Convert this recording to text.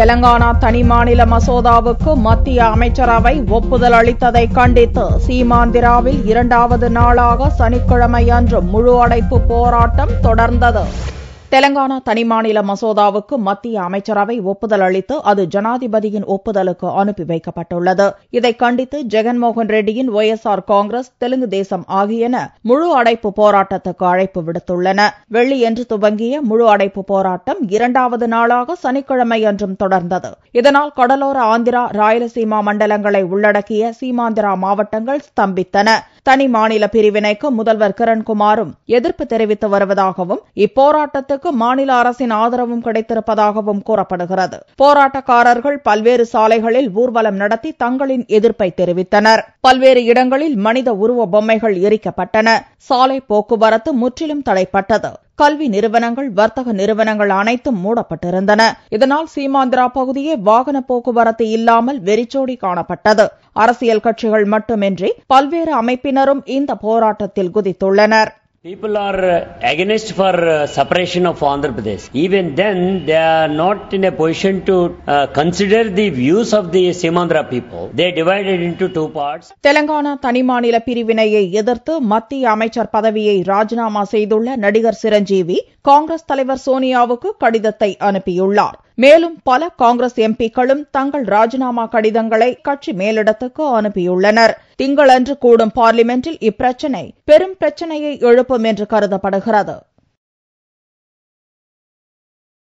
தெலங்கானா தனி மாநில மசோதாவுக்கு மத்திய அமைச்சரவை ஒப்புதல் அளித்ததை கண்டித்து சீமாந்திராவில் இரண்டாவது நாளாக சனிக்கிழமை அன்று முழு அடைப்பு போராட்டம் தொடர்ந்தது தெலங்கானா தனிமாநில மசோதாவுக்கு மத்திய அமைச்சரவை ஒப்புதல் அளித்து அது ஜனாதிபதியின் ஒப்புதலுக்கு அனுப்பி வைக்கப்பட்டுள்ளது இதை கண்டித்து ஜெகன்மோகன் ரெட்டியின் Y S R Congress Telugu Desam ஆகியன முழு அடைப்பு போராட்டத்துக்கு அழைப்பு விடுத்துள்ளன வெள்ளியன்று துவங்கிய முழு அடைப்பு போராட்டம் இரண்டாவது நாளாக சனிக்கிழமை அன்றும் தொடர்ந்தது இதனால் கடலோர ஆந்திரா ராயலசீமா மண்டலங்களை உள்ளடக்கிய சீமாந்திரா மாவட்டங்கள் ஸ்தம்பித்தன தனி மாநில பிரிவினைக்கு முதல்வர் கிரண்குமாரும் எதிர்ப்பு தெரிவித்து வருவதாகவும் இப்போராட்டத்துக்கு மாநில அரசின் ஆதரவும் கிடைத்திருப்பதாகவும் கூறப்படுகிறது போராட்டக்காரர்கள் பல்வேறு சாலைகளில் ஊர்வலம் நடத்தி தங்களின் எதிர்ப்பை தெரிவித்தனர் பல்வேறு இடங்களில் மனித உருவ பொம்மைகள் எரிக்கப்பட்டன சாலை போக்குவரத்து முற்றிலும் தடைப்பட்டது கல்வி நிறுவனங்கள் வர்த்தக நிறுவனங்கள் அனைத்தும் மூடப்பட்டிருந்தன இதனால் சீமாந்திரா பகுதியே வாகன போக்குவரத்து இல்லாமல் வெறிச்சோடி காணப்பட்டது அரசியல் கட்சிகள் மட்டுமின்றி பல்வேறு அமைப்பினரும் இந்த போராட்டத்தில் குதித்துள்ளனர் People are uh, against for uh, separation of Andhra Pradesh. Even then, they are not in a position to uh, consider the views of the Simandra people. They divided into two parts. Telangana தனிமாநில பிரிவினையை எதிர்த்து மத்திய அமைச்சர் பதவியை ராஜினாமா செய்துள்ள நடிகர் சிரஞ்சீவி காங்கிரஸ் தலைவர் சோனியாவுக்கு கடிதத்தை அனுப்பியுள்ளார் மேலும் பல காங்கிரஸ் எம்பிக்களும் தங்கள் ராஜினாமா கடிதங்களை கட்சி மேலிடத்துக்கு அனுப்பியுள்ளனர் திங்களன்று கூடும் பார்லிமெண்டில் இப்பிரச்சினை பெரும் பிரச்சனையை எழுப்பும் என்று கருதப்படுகிறது